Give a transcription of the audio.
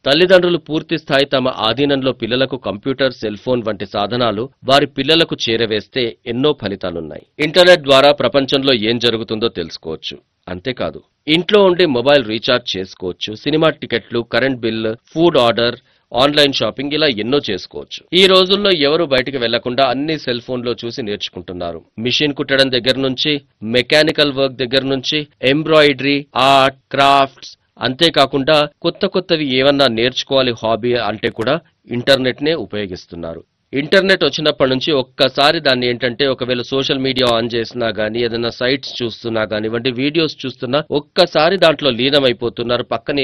తల్లిదండ్రులు పూర్తి స్థాయి తమ ఆధీనంలో పిల్లలకు కంప్యూటర్ సెల్ ఫోన్ వంటి సాధనాలు వారి పిల్లలకు చేరవేస్తే ఎన్నో ఫలితాలున్నాయి ఇంటర్నెట్ ద్వారా ప్రపంచంలో ఏం జరుగుతుందో తెలుసుకోవచ్చు అంతేకాదు ఇంట్లో ఉండి మొబైల్ రీఛార్జ్ చేసుకోవచ్చు సినిమా టికెట్లు current bill food order online shopping ఇలా ఎన్నో చేసుకోవచ్చు ఈ రోజుల్లో ఎవరు బయటికి వెళ్లకుండా అన్ని సెల్ ఫోన్ లో చూసి నేర్చుకుంటున్నారు మిషన్ కుట్టడం దగ్గర నుంచి మెకానికల్ వర్క్ దగ్గర నుంచి ఎంబ్రాయిడరీ ఆర్ట్ క్రాఫ్ట్స్ అంతేకాకుండా కొత్త కొత్తవి ఏమన్నా నేర్చుకోవాలి హాబీ అంటే కూడా ఇంటర్నెట్ నే ఉపయోగిస్తున్నారు ఇంటర్నెట్ వచ్చినప్పటి నుంచి ఒక్కసారి దాన్ని ఏంటంటే ఒకవేళ సోషల్ మీడియా ఆన్ చేసినా గానీ ఏదైనా సైట్స్ చూస్తున్నా కానివ్వండి వీడియోస్ చూస్తున్నా ఒక్కసారి దాంట్లో లీనమైపోతున్నారు పక్కన